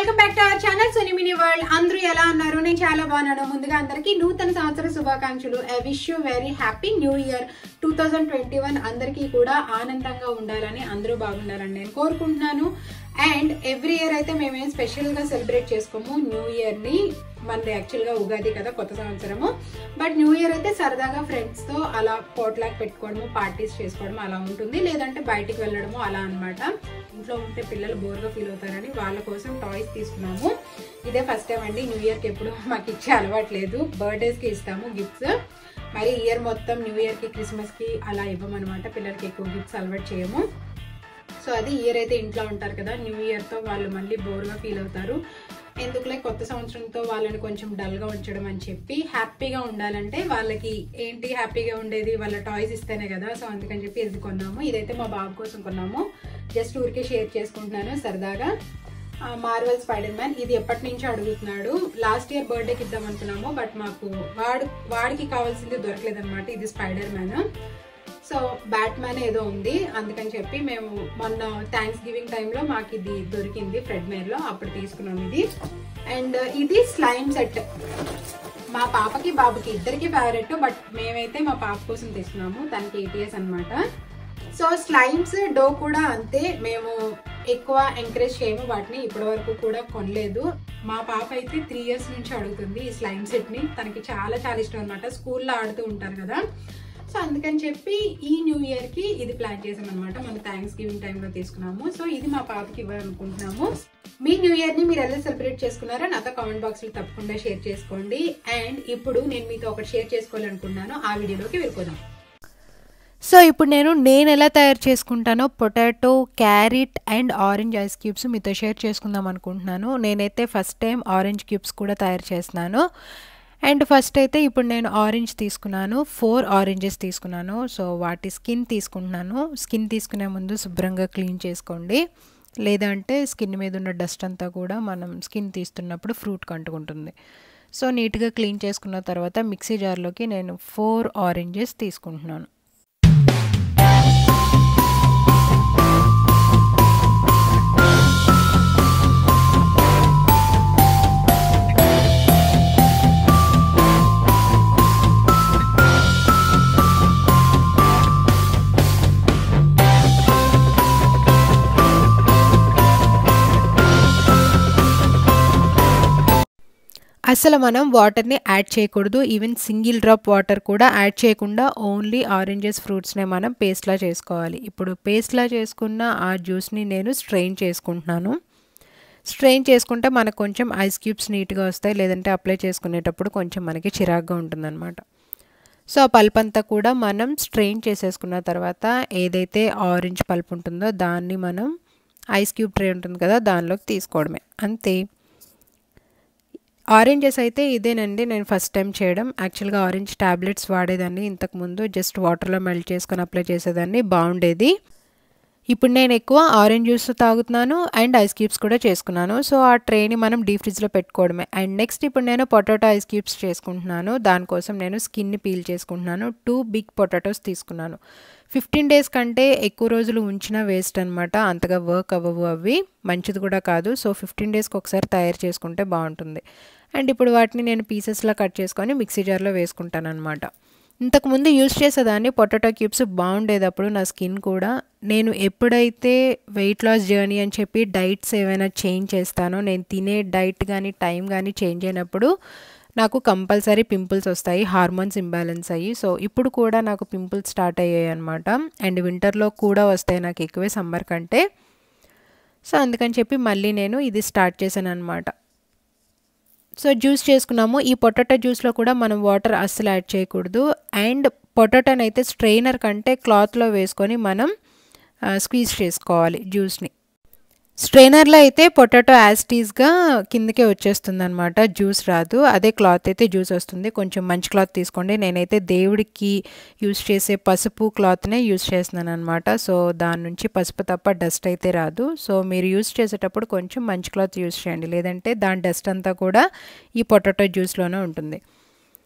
welcome back to our channel Suni mini world అందరూ ఎలా ఉన్నారు నేను చాలా బాగున్నాను ముందుగా అందరికీ నూతన సంవత్సర శుభాకాంక్షలు I wish you very happy new year two thousand twenty one అందరికీ కూడా ఆనందంగా ఉండాలని అందరూ బాగుండాలని నేను కోరుకుంటున్నాను అండ్ ఎవ్రీ ఇయర్ అయితే మేమేం స్పెషల్ గా సెలబ్రేట్ చేసుకోము న్యూ ఇయర్ ని మనది యాక్చువల్ గా ఉగాది కదా కొత్త సంవత్సరము బట్ న్యూ ఇయర్ అయితే సరదాగా ఫ్రెండ్స్ తో అలా పోట్లాక్ పెట్టుకోవడము పార్టీస్ చేసుకోవడం అలా ఉంటుంది లేదంటే బయటికి వెళ్ళడము అలా అన్నమాట ఇంట్లో ఉంటే పిల్లలు బోర్గా ఫీల్ అవుతారని వాళ్ళ కోసం టాయ్స్ తీసుకున్నాము ఇదే ఫస్ట్ టైం అండి న్యూ ఇయర్కి ఎప్పుడు మాకు ఇచ్చే అలవాట్లేదు బర్త్డేస్కి ఇస్తాము గిఫ్ట్స్ మరి ఇయర్ మొత్తం న్యూ ఇయర్కి క్రిస్మస్కి అలా ఇవ్వమన్నమాట పిల్లలకి ఎక్కువ గిఫ్ట్స్ అలవాటు చేయము సో అది ఇయర్ అయితే ఇంట్లో ఉంటారు కదా న్యూ ఇయర్తో వాళ్ళు మళ్ళీ బోర్గా ఫీల్ అవుతారు ఎందుకులే కొత్త సంవత్సరంతో వాళ్ళని కొంచెం డల్గా ఉంచడం అని చెప్పి హ్యాపీగా ఉండాలంటే వాళ్ళకి ఏంటి హ్యాపీగా ఉండేది వాళ్ళ టాయ్స్ ఇస్తేనే కదా సో అందుకని చెప్పి ఇది కొన్నాము ఇదైతే మా బాబు కోసం కొన్నాము జస్ట్ ఊరికే షేర్ చేసుకుంటున్నాను సరదాగా మార్వెల్ స్పైడర్ మ్యాన్ ఇది ఎప్పటి నుంచో అడుగుతున్నాడు లాస్ట్ ఇయర్ బర్త్డేకి ఇద్దాం అనుకున్నాము బట్ మాకు వాడు వాడికి కావాల్సింది దొరకలేదన్నమాట ఇది Spider Man so Batman ఏదో ఉంది అందుకని చెప్పి మేము మొన్న థ్యాంక్స్ గివింగ్ టైంలో మాకు ఇది దొరికింది ఫ్రెడ్ మేర్లో అప్పుడు తీసుకున్నాం ఇది అండ్ ఇది స్లైమ్ సెట్ మా పాపకి బాబుకి ఇద్దరికి ఫేవరెట్ బట్ మేమైతే మా పాప కోసం తీసుకున్నాము తనకి ఏటీఎస్ అనమాట సో స్లైమ్స్ డో కూడా అంతే మేము ఎక్కువ ఎంకరేజ్ చేయము వాటిని ఇప్పటి వరకు కూడా కొనలేదు మా పాప అయితే త్రీ ఇయర్స్ నుంచి అడుగుతుంది ఈ స్లైమ్ సెట్ ని తనకి చాలా చాలా ఇష్టం అనమాట స్కూల్లో ఆడుతూ ఉంటారు కదా సో అందుకని చెప్పి ఈ న్యూ ఇయర్ కి ఇది ప్లాన్ చేసాం అనమాట మన థ్యాంక్స్ గివింగ్ టైంలో తీసుకున్నాము సో ఇది మా పాపకి ఇవ్వాలనుకుంటున్నాము మీ న్యూ ఇయర్ ని మీరు ఎలా సెలబ్రేట్ చేసుకున్నారో నాతో కామెంట్ బాక్స్ లో తప్పకుండా షేర్ చేసుకోండి అండ్ ఇప్పుడు నేను మీతో ఒకటి షేర్ చేసుకోవాలనుకున్నాను ఆ వీడియోలోకి వెళ్ళిపోదాం సో ఇప్పుడు నేను నేను ఎలా తయారు చేసుకుంటానో potato carrot and orange ice cubes మీతో షేర్ చేసుకుందాం అనుకుంటున్నాను నేనైతే ఫస్ట్ టైం ఆరెంజ్ క్యూబ్స్ కూడా తయారు చేస్తున్నాను అండ్ ఫస్ట్ అయితే ఇప్పుడు నేను ఆరెంజ్ తీసుకున్నాను ఫోర్ ఆరెంజెస్ తీసుకున్నాను సో వాటి స్కిన్ తీసుకుంటున్నాను స్కిన్ తీసుకునే ముందు శుభ్రంగా క్లీన్ చేసుకోండి లేదంటే స్కిన్ మీద ఉన్న డస్ట్ అంతా కూడా మనం స్కిన్ తీస్తున్నప్పుడు ఫ్రూట్ కంటుకుంటుంది సో నీట్గా క్లీన్ చేసుకున్న తర్వాత మిక్సీ జార్లోకి నేను ఫోర్ ఆరెంజెస్ తీసుకుంటున్నాను అసలు మనం వాటర్ని యాడ్ చేయకూడదు ఈవెన్ సింగిల్ డ్రాప్ వాటర్ కూడా యాడ్ చేయకుండా ఓన్లీ ఆరెంజెస్ ఫ్రూట్స్నే మనం పేస్ట్లా చేసుకోవాలి ఇప్పుడు పేస్ట్లా చేసుకున్న ఆ జ్యూస్ని నేను స్ట్రెయిన్ చేసుకుంటున్నాను స్ట్రెయిన్ చేసుకుంటే మనకు కొంచెం ఐస్ క్యూబ్స్ నీట్గా వస్తాయి లేదంటే అప్లై చేసుకునేటప్పుడు కొంచెం మనకి చిరాగ్గా ఉంటుందన్నమాట సో ఆ పల్ప్ అంతా కూడా మనం స్ట్రెయిన్ చేసేసుకున్న తర్వాత ఏదైతే ఆరెంజ్ పల్ప్ ఉంటుందో దాన్ని మనం ఐస్ క్యూబ్ ట్రే ఉంటుంది కదా దానిలోకి తీసుకోవడమే అంతే ఆరెంజెస్ అయితే ఇదేనండి నేను ఫస్ట్ టైం చేయడం యాక్చువల్గా ఆరెంజ్ ట్యాబ్లెట్స్ వాడేదాన్ని ఇంతకుముందు జస్ట్ వాటర్లో మెల్ట్ చేసుకొని అప్లై చేసేదాన్ని బాగుండేది ఇప్పుడు నేను ఎక్కువ ఆరెంజ్ జ్యూస్ తాగుతున్నాను అండ్ ఐస్ క్యూబ్స్ కూడా చేసుకున్నాను సో ఆ ట్రేని మనం డీ ఫ్రిడ్జ్లో పెట్టుకోవడమే అండ్ నెక్స్ట్ ఇప్పుడు నేను పొటాటో ఐస్ క్యూబ్స్ చేసుకుంటున్నాను దానికోసం నేను స్కిన్ని పీల్ చేసుకుంటున్నాను టూ బిగ్ పొటాటోస్ తీసుకున్నాను ఫిఫ్టీన్ డేస్ కంటే ఎక్కువ రోజులు ఉంచిన వేస్ట్ అనమాట అంతగా వర్క్ అవ్వవు అవి మంచిది కూడా కాదు సో ఫిఫ్టీన్ డేస్కి ఒకసారి తయారు చేసుకుంటే బాగుంటుంది అండ్ ఇప్పుడు వాటిని నేను పీసెస్లా కట్ చేసుకొని మిక్సీ జార్లో వేసుకుంటాను అనమాట ఇంతకుముందు యూస్ చేసేదాన్ని పొటాటో క్యూబ్స్ బాగుండేటప్పుడు నా స్కిన్ కూడా నేను ఎప్పుడైతే వెయిట్ లాస్ జర్నీ అని చెప్పి డైట్స్ ఏమైనా చేంజ్ చేస్తానో నేను తినే డైట్ కానీ టైం కానీ చేంజ్ అయినప్పుడు నాకు కంపల్సరీ పింపుల్స్ వస్తాయి హార్మోన్స్ ఇంబ్యాలెన్స్ అయ్యి సో ఇప్పుడు కూడా నాకు పింపుల్స్ స్టార్ట్ అయ్యాయి అనమాట అండ్ వింటర్లో కూడా వస్తాయి నాకు ఎక్కువే సమ్మర్ కంటే సో అందుకని చెప్పి మళ్ళీ నేను ఇది స్టార్ట్ చేశాను అనమాట సో జ్యూస్ చేసుకున్నాము ఈ పొటాటో జ్యూస్లో కూడా మనం వాటర్ అస్సలు యాడ్ చేయకూడదు అండ్ పొటాటోని అయితే స్ట్రెయినర్ కంటే క్లాత్లో వేసుకొని మనం స్క్వీజ్ చేసుకోవాలి జ్యూస్ని స్ట్రైనర్లో అయితే పొటాటో యాస్టీస్గా కిందకే వచ్చేస్తుంది అనమాట జ్యూస్ రాదు అదే క్లాత్ అయితే జ్యూస్ వస్తుంది కొంచెం మంచి క్లాత్ తీసుకోండి నేనైతే దేవుడికి యూస్ చేసే పసుపు క్లాత్నే యూస్ చేస్తున్నాను అనమాట సో దాని నుంచి పసుపు తప్ప డస్ట్ అయితే రాదు సో మీరు యూస్ చేసేటప్పుడు కొంచెం మంచి క్లాత్ యూస్ చేయండి లేదంటే దాని డస్ట్ అంతా కూడా ఈ పొటాటో జ్యూస్లోనే ఉంటుంది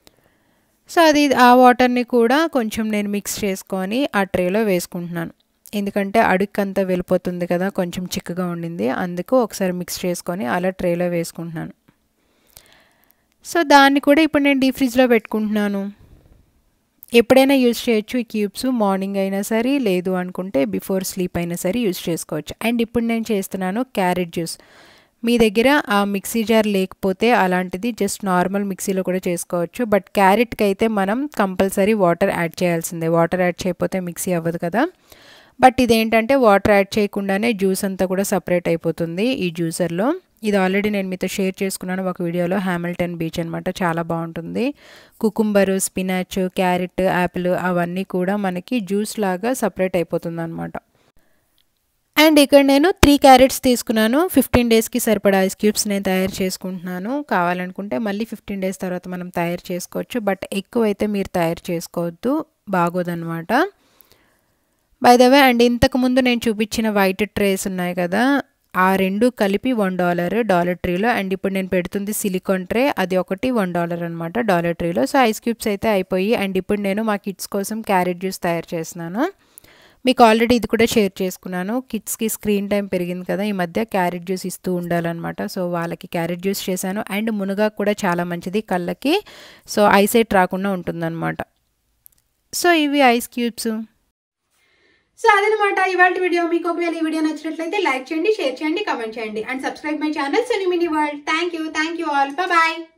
సో అది ఆ వాటర్ని కూడా కొంచెం నేను మిక్స్ చేసుకొని ఆ ట్రేలో వేసుకుంటున్నాను ఎందుకంటే అడుక్కంతా వెళ్ళిపోతుంది కదా కొంచెం చిక్కగా ఉండింది అందుకు ఒకసారి మిక్స్ చేసుకొని అలా ట్రేలో వేసుకుంటున్నాను సో దాన్ని కూడా ఇప్పుడు నేను డీప్ ఫ్రిడ్జ్లో పెట్టుకుంటున్నాను ఎప్పుడైనా యూజ్ చేయొచ్చు ఈ క్యూబ్స్ మార్నింగ్ అయినా సరే లేదు అనుకుంటే బిఫోర్ స్లీప్ అయినా సరే యూజ్ చేసుకోవచ్చు అండ్ ఇప్పుడు నేను చేస్తున్నాను క్యారెట్ జ్యూస్ మీ దగ్గర ఆ మిక్సీ జార్ లేకపోతే అలాంటిది జస్ట్ నార్మల్ మిక్సీలో కూడా చేసుకోవచ్చు బట్ క్యారెట్కి అయితే మనం కంపల్సరీ వాటర్ యాడ్ చేయాల్సిందే వాటర్ యాడ్ చేయకపోతే మిక్సీ అవ్వదు కదా బట్ ఇదేంటంటే వాటర్ యాడ్ చేయకుండానే జ్యూస్ అంతా కూడా సపరేట్ అయిపోతుంది ఈ జ్యూసర్లో ఇది ఆల్రెడీ నేను మీతో షేర్ చేసుకున్నాను ఒక వీడియోలో హ్యామిల్టన్ బీచ్ అనమాట చాలా బాగుంటుంది కుకుంబరు స్పినాచ్ క్యారెట్ యాపిల్ అవన్నీ కూడా మనకి జ్యూస్ లాగా సపరేట్ అయిపోతుంది అనమాట అండ్ ఇక్కడ నేను త్రీ క్యారెట్స్ తీసుకున్నాను ఫిఫ్టీన్ డేస్కి సరిపడా ఐస్ క్యూబ్స్ నేను తయారు చేసుకుంటున్నాను కావాలనుకుంటే మళ్ళీ ఫిఫ్టీన్ డేస్ తర్వాత మనం తయారు చేసుకోవచ్చు బట్ ఎక్కువైతే మీరు తయారు చేసుకోవద్దు బాగోదన్నమాట బై ద వే అండ్ ఇంతకు ముందు నేను చూపించిన వైట్ ట్రేస్ ఉన్నాయి కదా ఆ రెండు కలిపి వన్ డాలర్ డాలర్ ట్రీలో అండ్ ఇప్పుడు నేను పెడుతుంది సిలికాన్ ట్రే అది ఒకటి వన్ డాలర్ అనమాట డాలర్ ట్రీలో సో ఐస్ క్యూబ్స్ అయితే అయిపోయి అండ్ ఇప్పుడు నేను మా కిడ్స్ కోసం క్యారెట్ జ్యూస్ తయారు చేస్తున్నాను మీకు ఆల్రెడీ ఇది కూడా షేర్ చేసుకున్నాను కిడ్స్కి స్క్రీన్ టైం పెరిగింది కదా ఈ మధ్య క్యారెట్ జ్యూస్ ఇస్తూ ఉండాలన్నమాట సో వాళ్ళకి క్యారెట్ జ్యూస్ చేశాను అండ్ మునగా కూడా చాలా మంచిది కళ్ళకి సో ఐసైట్ రాకుండా ఉంటుందన్నమాట సో ఇవి ఐస్ క్యూబ్స్ సో అదనమాట ఇవాళ వీడియో మీకు ఒకవేళ ఈ వీడియో నచ్చినట్లయితే లైక్ చేయండి షేర్ చేయండి కమెంట్ చేయండి and subscribe my channel Soni mini world thank you thank you all bye